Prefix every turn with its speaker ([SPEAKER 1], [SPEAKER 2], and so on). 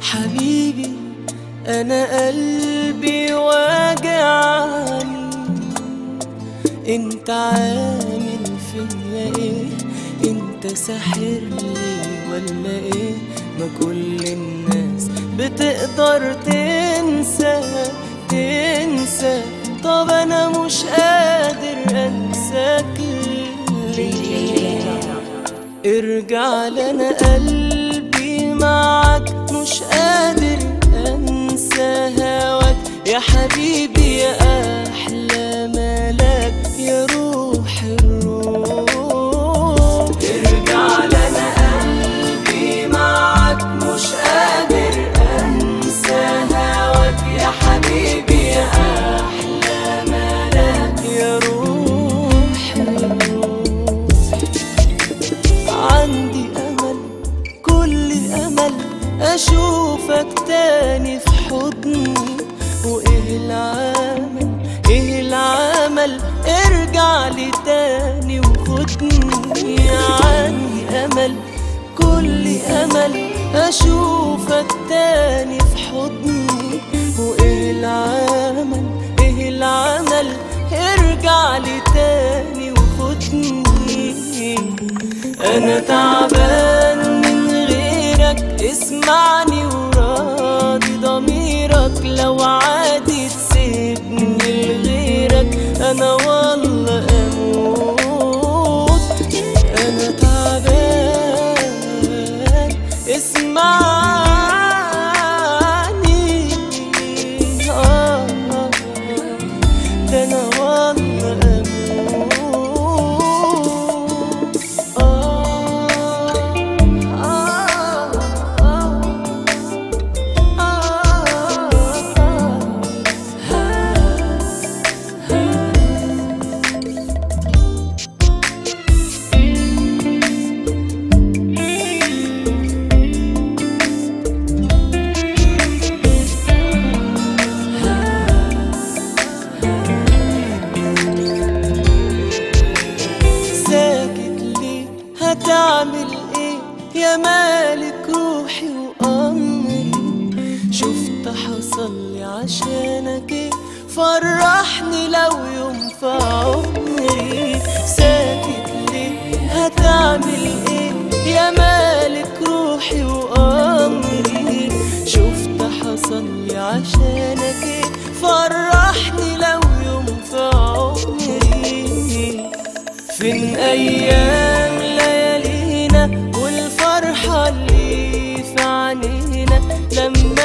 [SPEAKER 1] حبيبي انا قلبي واجعني انت عامل فيا ايه انت ساحر لي ولا ايه ما كل الناس بتقدر تنسى تنسى طب انا مش قادر انساك ليه ارجع لنا قلبي معك مش قادر انسى هواك يا حبيبي يا احلى ملاك يا روح الروح ارجع لنا قلبي معك مش قادر انسى هواك يا حبيبي يا احلى ملاك يا روح الروح عندي امل كل امل اشوفك تاني في حضني وايه العمل ايه العمل ارجع لي تاني وخدني عندي امل كل امل اشوفك تاني في حضني وايه العمل ايه العمل ارجع لي تاني وخدني انا تعبان من غيرك اسمعني وراضي ضميرك لو عادي تسيبني لغيرك انا والله اموت انا تعبان اسمعني آه ده انا والله اموت آه آه ساكت ليه هتعمل ايه يا مالك روحي وامري شفت حصل لي عشانك ايه فرحني لو يوم في عمري ساكت ليه هتعمل ايه يا مالك روحي وامري شفت حصل لي عشانك ايه فرحني لو يوم في عمري فين ايام ليالينا والفرحه اللي في عينينا لما